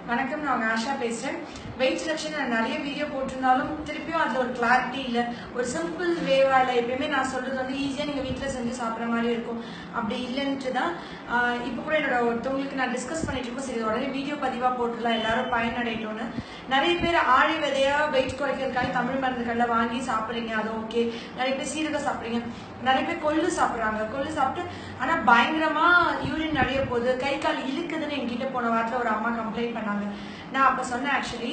வணக்கம் நான் உங்க ஆஷா பேசுறேன் வெயிட் ரிடக்ஷன் நான் நிறைய வீடியோ போட்டிருந்தாலும் திருப்பியும் அதுல ஒரு கிளாரிட்டி இல்ல ஒரு சிம்பிள் வேவா இல்ல எப்பயுமே நான் சொல்றது வந்து ஈஸியா நீங்க வீட்ல செஞ்சு சாப்பிடுற மாதிரி இருக்கும் அப்படி இல்லைன்ட்டு தான் ஆஹ் இப்ப கூட என்னோட ஒருத்தவங்களுக்கு நான் டிஸ்கஸ் பண்ணிட்டு இருக்கோம் சரி உடனே வீடியோ பதிவா போட்டுடலாம் எல்லாரும் பயனடையட்டும்னு நிறைய பேர் ஆழி விதையா வெயிட் குறைக்கிறதுக்காக தமிழ் மருந்துகள்ல வாங்கி சாப்பிடுறீங்க அது ஓகே நிறைய பேர் சீரகம் சாப்பிடுறீங்க நிறைய பேர் கொள்ளு சாப்பிடுறாங்க கொள்ளு சாப்பிட்டு ஆனா பயங்கரமா யூரின் நிறைய போகுது கை கால் இழுக்குதுன்னு என்கிட்ட போன வாரத்துல ஒரு அம்மா கம்ப்ளைண்ட் பண்ணாங்க நான் அப்ப சொன்னேன் ஆக்சுவலி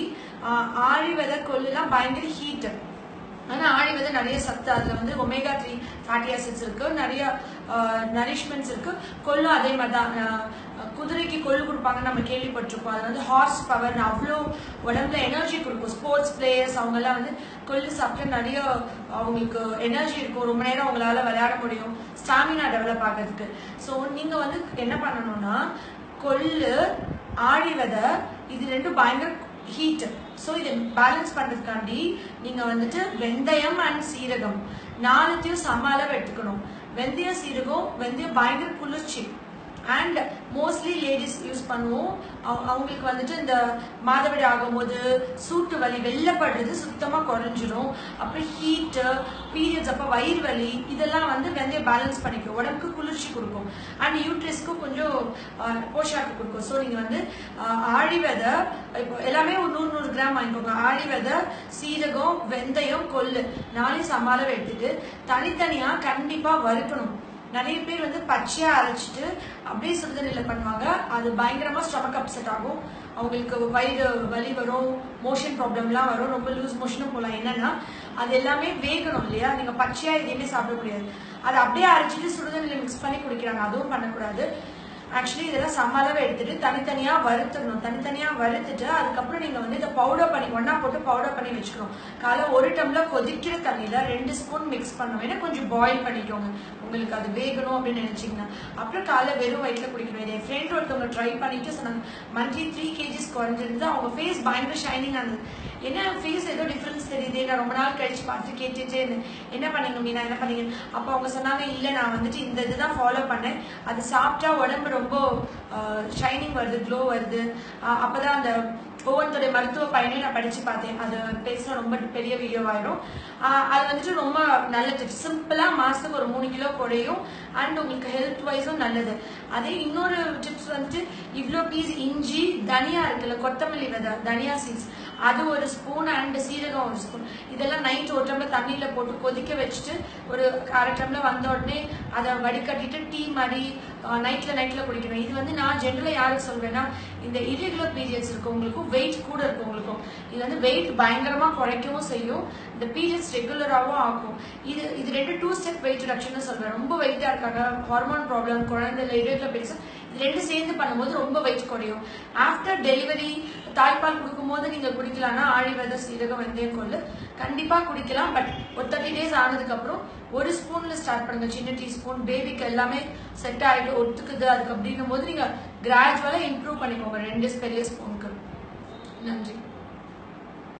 ஆழி விதை கொள்ளுலாம் பயங்கர ஹீட் ஆனா ஆழி விதை நிறைய சத்து அதுல வந்து ஒமேகா த்ரீ ஃபேட்டி ஆசிட்ஸ் இருக்கு நிறைய நரிஷ்மெண்ட்ஸ் இருக்கு கொள்ளும் அதே மாதிரி தான் ஆஹ் குதிரைக்கு கொள்ளு கொடுப்பாங்கன்னு நம்ம கேள்விப்பட்டிருப்போம் அது வந்து ஹார்ஸ் பவர் அவ்வளோ உடம்புல எனர்ஜி கொடுக்கும் ஸ்போர்ட்ஸ் பிளேயர்ஸ் அவங்க எல்லாம் வந்து கொள்ளு சாப்பிட்டு நிறைய அவங்களுக்கு எனர்ஜி இருக்கும் ரொம்ப நேரம் அவங்களால விளையாட முடியும் ஸ்டாமினா டெவலப் ஆகிறதுக்கு ஸோ நீங்க வந்து என்ன பண்ணணும்னா கொள்ளு ஆழி விதை இது ரெண்டும் பயங்கர ஹீட் ஸோ இதை பேலன்ஸ் பண்றதுக்காண்டி நீங்க வந்துட்டு வெந்தயம் அண்ட் சீரகம் நாலுத்தையும் சம அளவு எடுத்துக்கணும் வெந்தயம் சீரகம் வெந்தயம் பயங்கர குளிர்ச்சி அண்ட் மோஸ்ட்லி லேடிஸ் யூஸ் பண்ணுவோம் அவ- அவங்களுக்கு வந்துட்டு இந்த மாதவிடை ஆகும்போது சூட்டு வலி வெள்ளப்படுறது சுத்தமா குறைஞ்சிரும் அப்புறம் ஹீட்டு பீரியட்ஸ் அப்ப வயிறு வலி இதெல்லாம் வந்து வெந்தயம் பேலன்ஸ் பண்ணிக்கும் உடம்புக்கு குளிர்ச்சி கொடுக்கும் அண்ட் யூட்ரஸ்க்கும் கொஞ்சம் ஆஹ், போஷாக்கு கொடுக்கும் ஸோ நீங்க வந்து ஆஹ், ஆழி விதை இப்போ எல்லாமே ஒரு நூறு நூறு கிராம் வாங்கிக்கோங்க ஆழி விதை சீரகம் வெந்தயம் கொள்ளு நாளையும் சமாளம் எடுத்துட்டு தனித்தனியா கண்டிப்பா வறுக்கணும் நிறைய பேர் வந்து பச்சையா அரைச்சிட்டு அப்படியே சுடுதண்ணில பண்ணுவாங்க அது பயங்கரமா ஸ்டமக் அப்செட் ஆகும் அவங்களுக்கு வயிறு வலி வரும் மோஷன் ப்ராப்ளம்லாம் வரும் ரொம்ப லூஸ் மோஷனும் போகலாம் என்னன்னா அது எல்லாமே வேகணும் இல்லையா நீங்க பச்சையா எதையுமே சாப்பிட முடியாது அதை அப்படியே அரைச்சிட்டு சுடுதண்ணில மிக்ஸ் பண்ணி குடிக்கிறாங்க அதுவும் பண்ணக்கூடாது ஆக்சுவலி இதெல்லாம் சம அளவு எடுத்துட்டு தனித்தனியா வறுத்துடணும் தனித்தனியா வறுத்துட்டு அதுக்கப்புறம் நீங்க வந்து இதை பவுடர் பண்ணி ஒண்ணா போட்டு பவுடர் பண்ணி வச்சுக்கணும் காலை ஒரு டம்ளர் கொதிக்கிற தண்ணியில ரெண்டு ஸ்பூன் மிக்ஸ் பண்ணணும் ஏன்னா கொஞ்சம் பாயில் பண்ணிக்கோங்க உங்களுக்கு அது வேகணும் அப்படின்னு நினைச்சீங்கன்னா அப்புறம் காலை வெறும் வயிற்றுல குடிக்கணும் இதை என் ஃப்ரெண்ட் ஒருத்தவங்க ட்ரை பண்ணிட்டு சொன்னாங்க மந்த்லி த்ரீ கேஜிஸ் குறைஞ்சிருந்து அவங்க ஃபேஸ் பயங்கர ஷைனிங் இருந்தது என்ன ஃபேஸ் ஏதோ டிஃபரன்ஸ் தெரியுது நான் ரொம்ப நாள் கழிச்சு பார்த்து கேட்டுட்டு இருந்தேன். என்ன பண்ணீங்க மீனா என்ன பண்ணீங்க அப்போ அவங்க சொன்னாங்க இல்ல நான் வந்துட்டு இந்த இதுதான் ஃபாலோ பண்ணேன் அது சாப்பிட்டா உடம்பு ரொம்ப ஷைனிங் வருது க்ளோ வருது ஆஹ் அப்பதான் அந்த ஒவ்வொருத்தருடைய மருத்துவ பயனையும் நான் படிச்சு பார்த்தேன் அது பேசினா ரொம்ப பெரிய வீடியோ ஆயிடும் ஆஹ் அது வந்துட்டு ரொம்ப நல்ல டிப்ஸ் சிம்பிளா மாசத்துக்கு ஒரு மூணு கிலோ குறையும் அண்ட் உங்களுக்கு ஹெல்த் வைஸும் நல்லது அதே இன்னொரு டிப்ஸ் வந்துட்டு இவ்ளோ பீஸ் இஞ்சி தனியா இருக்குல்ல கொத்தமல்லி விதை தனியா சீட்ஸ் அது ஒரு ஸ்பூன் அண்ட் சீரகம் ஒரு ஸ்பூன் இதெல்லாம் நைட் ஒரு டம்ளர் தண்ணியில போட்டு கொதிக்க வச்சுட்டு ஒரு அரை டம்ளர் வந்த உடனே அதை வடிகட்டிட்டு டீ மாதிரி நைட்ல நைட்ல குடிக்கணும் இது வந்து நான் ஜென்ரலா யாருக்கு சொல்வேன்னா இந்த இரெகுலர் பீரியட்ஸ் இருக்கவங்களுக்கும் வெயிட் கூட இருக்கவங்களுக்கும் இது வந்து வெயிட் பயங்கரமா குறைக்கவும் செய்யும் இந்த பீரியட்ஸ் ரெகுலராகவும் ஆகும் இது இது ரெண்டு டூ ஸ்டெப் வெயிட் ரிடக்ஷன் சொல்றேன் ரொம்ப வெயிட்டா இருக்காங்க ஹார்மோன் ப்ராப்ளம் குழந்தைல இரெகுலர் பீரியட்ஸ் இது ரெண்டு சேர்ந்து பண்ணும்போது ரொம்ப வெயிட் குறையும் ஆஃப்டர் டெலிவரி தாய்ப்பால் கொடுக்கும்போது நீங்க குடிக்கலாம்னா ஆழி விதை சீரகம் வெந்தயம் கொள்ளு கண்டிப்பா குடிக்கலாம் பட் ஒரு தேர்ட்டி டேஸ் ஆனதுக்கு அப்புறம் ஒரு ஸ்பூன்ல ஸ்டார்ட் பண்ணுங்க சின்ன டீஸ்பூன் பேபிக்கு எல்லாமே செட் ஆயிட்டு ஒத்துக்குது அதுக்கு அப்படின்னும் போது நீங்க கிராஜுவலா இம்ப்ரூவ் பண்ணிக்கோங்க ரெண்டு பெரிய ஸ்பூனுக்கு நன்றி